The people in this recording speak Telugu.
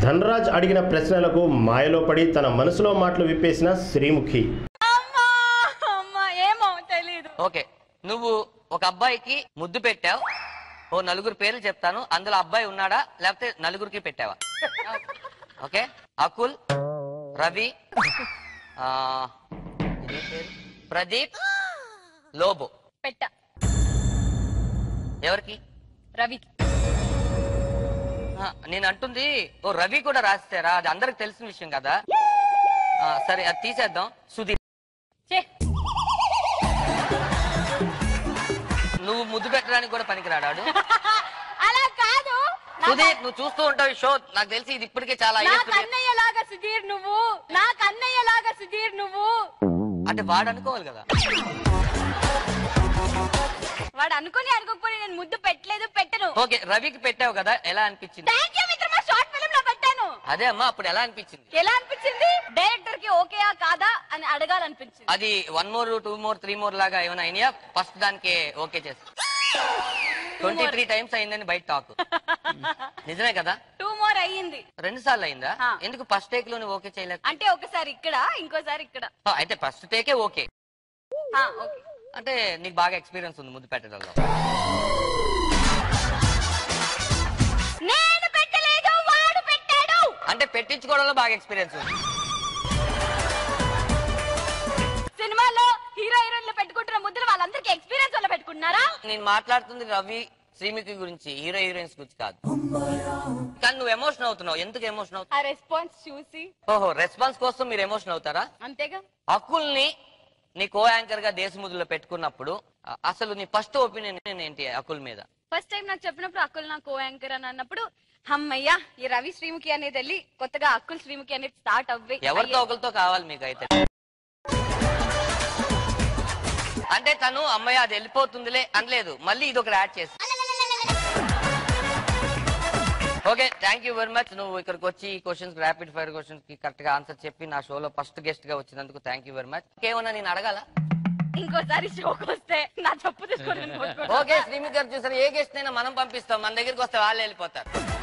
ధనరాజ్ అడిగిన ప్రశ్నలకు మాయలో పడి తన మనసులో మాటలు విప్పేసిన శ్రీముఖి అమ్మా అమ్మా ఏమో తెలీదు ఓకే నువ్వు ఒక అబ్బాయికి ముద్దు పెట్టావు ఓ నలుగురు పేర్లు చెప్తాను అందులో అబ్బాయి ఉన్నాడా లేకపోతే నలుగురికి పెట్టావా ఓకే అకుల్ రవి ఆ, ఇదేం పేరు? ప్రదీప్ లోబో పెట్ట ఎవరికి రవికి ఆ, నేను అంటుంది ఓ రవి కూడా రాస్తారా అది అందరికి తెలిసిన విషయం కదా ఆ, సరే అది తీసేద్దాం సుధీర్ చే నువ్వు ముద్దు పెట్టడానికి కూడా పనికిరాడాడు అలా కాదు నా సుధీర్ నువ్వు చూస్తూ ఉంటావు ఈ షో నాకు తెలిసి ఇది ఇప్పటికే చాలా నా highest rate. కన్నయ్య లాగా సుధీర్ నువ్వు నా కన్నయ్య లాగా సుధీర్ నువ్వు అంటే వాడు అనుకోవాలి కదా వాడు అనుకుని అనుకోకపోయి నేను ముద్దు పెట్టలేదు పెట్టను ఓకే రవికి పెట్టావు కదా ఎలా అనిపించింది థ్యాంక్ యూ మిత్రమా షార్ట్ ఫిల్మ్ లో పెట్టాను అదే అమ్మా అప్పుడు ఎలా అనిపించింది ఎలా అనిపించింది డైరెక్టర్ కి ఓకేయా కాదా అని అడగాలనిపించింది అది one more two more three more లాగా ఏమైనా అయినాయా ఫస్ట్ దానికి ఓకే చేసి ట్వంటీ త్రీ టైమ్స్ అయిందని బయట టాక్ నిజమే కదా టూ మోర్ అయ్యింది రెండు సార్లు అయిందా ఆ. ఎందుకు ఫస్ట్ టేక్ లోనే ఓకే చేయలేక అంటే ఒకసారి ఇక్కడ ఇంకోసారి ఇక్కడ ఆ, అయితే ఫస్ట్ టేకే ఓకే ఆ, ఓకే అంటే నీకు బాగా ఎక్స్పీరియన్స్ ఉంది ముద్దు పెట్టడంలో నేను పెట్టలేదు వాడు పెట్టాడు అంటే పెట్టించుకోవడంలో బాగా ఎక్స్పీరియన్స్ ఉంది సినిమాలో హీరో హీరోయిన్లు పెట్టుకుంటున్న ముద్దులు వాళ్ళందరికీ ఎక్స్పీరియన్స్ వల్ల పెట్టుకుంటున్నారా నేను మాట్లాడుతుంది రవి శ్రీముఖి గురించి హీరో హీరోయిన్స్ గురించి కాదు కానీ నువ్వు ఎమోషన్ అవుతున్నావు ఎందుకు ఎమోషన్ అవుతావు ఆ రెస్పాన్స్ చూసి ఓహో రెస్పాన్స్ కోసం మీరు ఎమోషన్ అవుతారా అంతేగా అకుల్ని నీ కో యాంకర్ గా దేశముద్దులో పెట్టుకున్నప్పుడు అ- అసలు నీ ఫస్ట్ ఒపీనియన్ ఏంటి అకుల్ మీద ఫస్ట్ టైం నాకు చెప్పినప్పుడు అక్కుల్ నా కో యాంకర్ అని అన్నప్పుడు అమ్మయ్యా ఈ రవి శ్రీముఖి అనేది వెళ్ళి కొత్తగా అక్కుల్ శ్రీముఖి అనేది స్టార్ట్ అవ్వి ఎవరితో ఒకరితో కావాలి మీకు అయితే అంటే తను అమ్మాయి అది వెళ్ళిపోతుందిలే అనలేదు మళ్ళీ ఇది ఒకటి యాడ్ చేసి okay thank you very much నువ్వు ఇక్కడికి వచ్చి ఈ క్వశ్చన్స్ ర్యాపిడ్ ఫైర్ క్వశ్చన్స్ కి కరెక్ట్ గా ఆన్సర్ చెప్పి నా షోలో ఫస్ట్ గెస్ట్ గా వచ్చినందుకు థ్యాంక్ యూ వెరీ మచ్ ఇంకేమన్నా నేను అడగాల ఇంకోసారి షోకి వస్తే నా చెప్పు తీసుకొని నేను కొట్టుకుంటా. ఓకే శ్రీమి గారు చూసారు ఏ గెస్ట్ అయినా మనం పంపిస్తాం మన దగ్గరికి వస్తే వాళ్ళు వెళ్ళిపోతారు